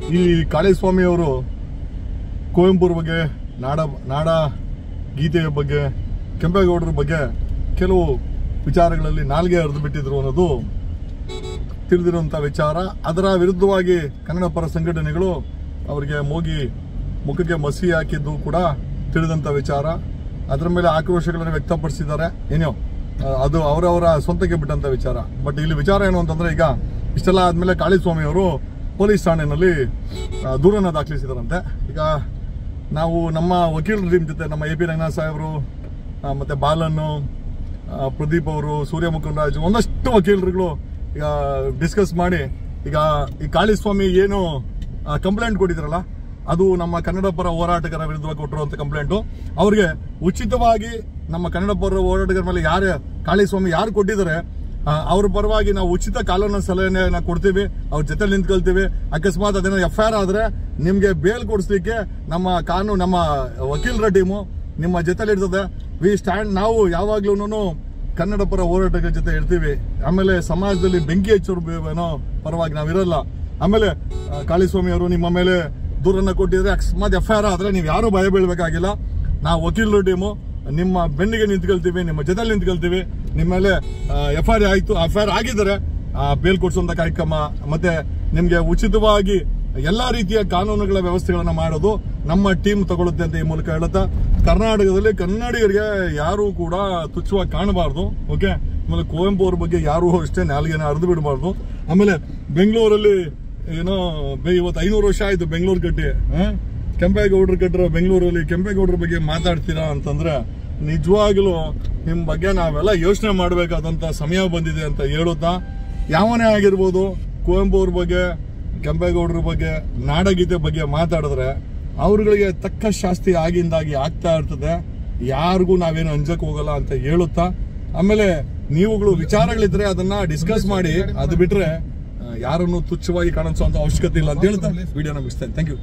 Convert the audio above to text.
ಈ ಕಾಳಿಸ್ವಾಮಿ ಅವರು ಕುವೆಂಪುರ ಬಗ್ಗೆ ನಾಡ ನಾಡ ಗೀತೆಯ ಬಗ್ಗೆ ಕೆಂಪೇಗೌಡರ ಬಗ್ಗೆ ಕೆಲವು ವಿಚಾರಗಳಲ್ಲಿ ನಾಲ್ಗೆ ಹರಿದು ಬಿಟ್ಟಿದ್ರು ಅನ್ನೋದು ತಿಳಿದಿರುವಂಥ ವಿಚಾರ ಅದರ ವಿರುದ್ಧವಾಗಿ ಕನ್ನಡ ಪರ ಸಂಘಟನೆಗಳು ಅವರಿಗೆ ಮೋಗಿ ಮುಖಕ್ಕೆ ಮಸಿ ಹಾಕಿದ್ದು ಕೂಡ ತಿಳಿದಂಥ ವಿಚಾರ ಅದರ ಮೇಲೆ ಆಕ್ರೋಶಗಳನ್ನು ವ್ಯಕ್ತಪಡಿಸಿದ್ದಾರೆ ಏನೋ ಆ, ಅದು ಅವರವರ ಸ್ವಂತಕ್ಕೆ ಬಿಟ್ಟಂತ ವಿಚಾರ ಬಟ್ ಇಲ್ಲಿ ವಿಚಾರ ಏನು ಅಂತಂದ್ರೆ ಈಗ ಇಷ್ಟೆಲ್ಲ ಆದ್ಮೇಲೆ ಕಾಳಿಸ್ವಾಮಿ ಅವರು ಪೊಲೀಸ್ ಠಾಣೆಯಲ್ಲಿ ಆ, ದೂರನ್ನ ದಾಖಲಿಸಿದಾರಂತೆ ಈಗ ನಾವು ನಮ್ಮ ವಕೀಲರ ಟೀಮ್ ಜೊತೆ ನಮ್ಮ ಎ ಪಿ ರಂಗನಾಥ್ ಸಾಹೇಬರು ಆ, ಮತ್ತೆ ಬಾಲನ್ನು ಆ, ಪ್ರದೀಪ್ ಅವರು ಸೂರ್ಯ ಮುಖಂಡರಾಜ್ ಒಂದಷ್ಟು ವಕೀಲರುಗಳು ಈಗ ಡಿಸ್ಕಸ್ ಮಾಡಿ ಈಗ ಈ ಕಾಳಿಸ್ವಾಮಿ ಏನು ಕಂಪ್ಲೇಂಟ್ ಕೊಟ್ಟಿದ್ರಲ್ಲ ಅದು ನಮ್ಮ ಕನ್ನಡ ಪರ ಹೋರಾಟಗಾರ ವಿರುದ್ಧ ಕೊಟ್ಟಿರುವಂತ ಕಂಪ್ಲೇಂಟು ಅವ್ರಿಗೆ ಉಚಿತವಾಗಿ ನಮ್ಮ ಕನ್ನಡ ಪರ ಹೋರಾಟಗಾರ ಮೇಲೆ ಯಾರು ಕಾಳಿಸ್ವಾಮಿ ಯಾರು ಕೊಟ್ಟಿದ್ದಾರೆ ಆ, ಅವ್ರ ಪರವಾಗಿ ನಾವು ಉಚಿತ ಕಾನೂನು ಸಲಹೆನ ಕೊಡ್ತೀವಿ ಅವ್ರ ಜೊತೆ ನಿಂತ್ಕೊಳ್ತೀವಿ ಅಕಸ್ಮಾತ್ ಅದೇನೋ ಎಫ್ ಐ ಆರ್ ಆದ್ರೆ ನಿಮ್ಗೆ ಬೇಲ್ ಕೊಡಿಸ್ಲಿಕ್ಕೆ ನಮ್ಮ ಕಾನೂನು ನಮ್ಮ ವಕೀಲರ ಟೀಮು ನಿಮ್ಮ ಜೊತೆಲಿ ಇರ್ತದೆ ವಿ ಸ್ಟ್ಯಾಂಡ್ ನಾವು ಯಾವಾಗ್ಲೂ ಕನ್ನಡ ಪರ ಹೋರಾಟಗಳ ಜೊತೆ ಇರ್ತೀವಿ ಆಮೇಲೆ ಸಮಾಜದಲ್ಲಿ ಬೆಂಕಿ ಹಚ್ಚೋರು ಬೇ- ಏನೋ ಪರವಾಗಿ ನಾವಿರಲ್ಲ ಆಮೇಲೆ ಆ, ಕಾಳಿಸ್ವಾಮಿ ಅವರು ನಿಮ್ಮ ಮೇಲೆ ದೂರನ್ನ ಕೊಟ್ಟಿದ್ರೆ ಅಕಸ್ಮಾತ್ ಎಫ್ ಐ ಆರ್ ಆದ್ರೆ ನೀವು ಯಾರು ಭಯ ಬೀಳ್ಬೇಕಾಗಿಲ್ಲ ನಾವು ವಕೀಲರ ಟೀಮು ನಿಮ್ಮ ಬೆನ್ನಿಗೆ ನಿಂತ್ಕೊಳ್ತೀವಿ ನಿಮ್ಮ ಜೊತೆಲಿ ನಿಂತ್ಕೊಳ್ತೀವಿ ನಿಮ್ಮ ಮೇಲೆ ಎಫ್ ಐ ಆರ್ ಆಯ್ತು ಎಫ್ ಐ ಆರ್ ಆಗಿದ್ದಾರೆ ಆ, ಬೇಲ್ ಕೊಡಿಸುವಂತ ಕಾರ್ಯಕ್ರಮ ಮತ್ತೆ ನಿಮ್ಗೆ ಉಚಿತವಾಗಿ ಎಲ್ಲಾ ರೀತಿಯ ಕಾನೂನುಗಳ ವ್ಯವಸ್ಥೆಗಳನ್ನ ಮಾಡೋದು ನಮ್ಮ ಟೀಮ್ ತಗೊಳುತ್ತೆ ಅಂತ ಈ ಮೂಲಕ ಹೇಳುತ್ತಾ ಕರ್ನಾಟಕದಲ್ಲಿ ಕನ್ನಡಿಗರಿಗೆ ಯಾರು ಕೂಡ ತುಚ್ಛವಾಗಿ ಕಾಣಬಾರ್ದು ಓಕೆ ಆಮೇಲೆ ಕುವೆಂಪು ಅವ್ರ ಬಗ್ಗೆ ಯಾರು ಅಷ್ಟೇ ನಾಲ್ಗೆನ ಅರ್ದು ಬಿಡಬಾರ್ದು ಆಮೇಲೆ ಬೆಂಗಳೂರಲ್ಲಿ ಏನೋ ಬೆ- ಇವತ್ತು ಐನೂರು ವರ್ಷ ಆಯ್ತು ಬೆಂಗಳೂರು ಕಟ್ಟಿ ಆ? ಕೆಂಪೇಗೌಡರು ಕಟ್ಟಿರೋ ಬೆಂಗಳೂರಲ್ಲಿ ಕೆಂಪೇಗೌಡರ ಬಗ್ಗೆ ಮಾತಾಡ್ತೀರಾ ಅಂತಂದ್ರೆ ನಿಜವಾಗ್ಲೂ ನಿಮ್ ಬಗ್ಗೆ ನಾವೆಲ್ಲ ಯೋಚನೆ ಮಾಡಬೇಕಾದಂತ ಸಮಯ ಬಂದಿದೆ ಅಂತ ಹೇಳುತ್ತಾ ಯಾವನೇ ಆಗಿರ್ಬೋದು ಕುವೆಂಪು ಅವ್ರ ಬಗ್ಗೆ ಕೆಂಪೇಗೌಡರ ಬಗ್ಗೆ ನಾಡಗೀತೆ ಬಗ್ಗೆ ಮಾತಾಡಿದ್ರೆ ಅವ್ರುಗಳಿಗೆ ತಕ್ಕ ಶಾಸ್ತಿ ಆಗಿಂದಾಗಿ ಆಗ್ತಾ ಇರ್ತದೆ ಯಾರಿಗೂ ನಾವೇನು ಅಂಜಕ್ ಹೋಗಲ್ಲ ಅಂತ ಹೇಳುತ್ತಾ ಆಮೇಲೆ ನೀವುಗಳು ವಿಚಾರಗಳಿದ್ರೆ ಅದನ್ನ ಡಿಸ್ಕಸ್ ಮಾಡಿ ಅದು ಬಿಟ್ರೆ ಆ, ಯಾರನ್ನು ತುಚ್ಛವಾಗಿ ಕಾಣಿಸುವಂತ ಅವಶ್ಯಕತೆ ಇಲ್ಲ ಅಂತ ಹೇಳ್ತಾ ವಿಡಿಯೋನ ಮುಗಿಸ್ತೇನೆ ಥ್ಯಾಂಕ್ ಯು